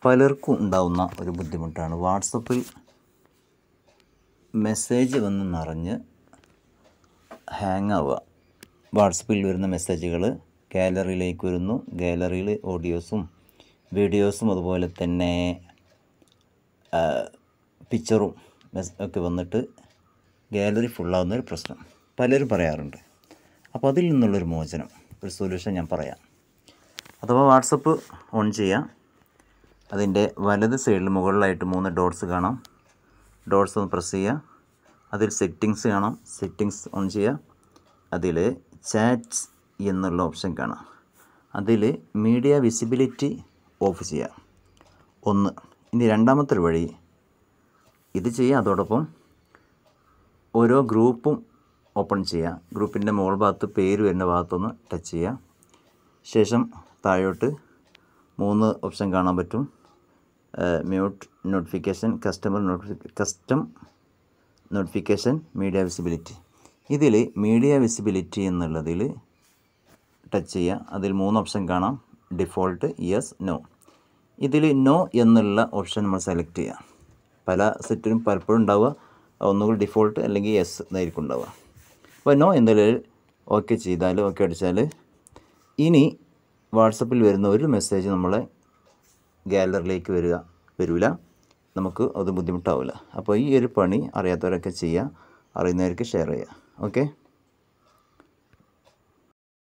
പലർക്കും ഉണ്ടാവുന്ന ഒരു ബുദ്ധിമുട്ടാണ് വാട്സപ്പിൽ മെസ്സേജ് വന്ന് നിറഞ്ഞ് ഹാങ് ആവുക വാട്സപ്പിൽ വരുന്ന മെസ്സേജുകൾ ഗാലറിയിലേക്ക് വരുന്നു ഗാലറിയിൽ ഓഡിയോസും വീഡിയോസും അതുപോലെ തന്നെ പിക്ചറും ഒക്കെ വന്നിട്ട് ഗാലറി ഫുള്ളാവുന്ന ഒരു പ്രശ്നം പലരും പറയാറുണ്ട് അപ്പോൾ അതിൽ നിന്നുള്ളൊരു മോചനം ഒരു സൊല്യൂഷൻ ഞാൻ പറയാം അഥവാ വാട്സപ്പ് ഓൺ ചെയ്യാം അതിൻ്റെ വലത് സൈഡിൽ മുകളിലായിട്ട് മൂന്ന് ഡോട്ട്സ് കാണാം ഡോട്ട്സ് ഒന്ന് പ്രസ് ചെയ്യുക അതിൽ സെറ്റിങ്സ് കാണാം സെറ്റിങ്സ് ഓൺ ചെയ്യുക അതിൽ ചാറ്റ്സ് എന്നുള്ള ഓപ്ഷൻ കാണാം അതിൽ മീഡിയ വിസിബിലിറ്റി ഓഫ് ചെയ്യുക ഒന്ന് ഇനി രണ്ടാമത്തെ ഒരു വഴി ഇത് ചെയ്യുക അതോടൊപ്പം ഓരോ ഗ്രൂപ്പും ഓപ്പൺ ചെയ്യുക ഗ്രൂപ്പിൻ്റെ മുകൾ ഭാഗത്ത് പേര് വരുന്ന ഭാഗത്തൊന്ന് ടച്ച് ചെയ്യുക ശേഷം താഴോട്ട് മൂന്ന് ഓപ്ഷൻ കാണാൻ പറ്റും mute notification customer notify custom notification media visibility ഇതിൽ മീഡിയ വിസിബിലിറ്റി എന്നുള്ളതിൽ ടച്ച് ചെയ്യുക അതിൽ മൂന്ന് ഓപ്ഷൻ കാണാം ഡിഫോൾട്ട് യെസ് നോ ഇതിൽ നോ എന്നുള്ള ഓപ്ഷൻ നമ്മൾ സെലക്ട് ചെയ്യുക പല സെറ്റിലും പലപ്പോഴും ഉണ്ടാവുക ഒന്നുകൂടി ഡിഫോൾട്ട് അല്ലെങ്കിൽ യെസ് എന്നായിരിക്കും ഉണ്ടാവുക അപ്പോൾ നോ എന്തെങ്കിലും ഓക്കെ ചെയ്താൽ ഓക്കെ അടിച്ചാൽ ഇനി വാട്സപ്പിൽ വരുന്ന ഒരു മെസ്സേജ് നമ്മളെ ഗാലറിയിലേക്ക് വരിക വരില്ല നമുക്ക് അത് ബുദ്ധിമുട്ടാവില്ല അപ്പോൾ ഈ ഒരു പണി അറിയാത്തവരൊക്കെ ചെയ്യുക അറിയുന്നവർക്ക് ഷെയർ ചെയ്യുക ഓക്കെ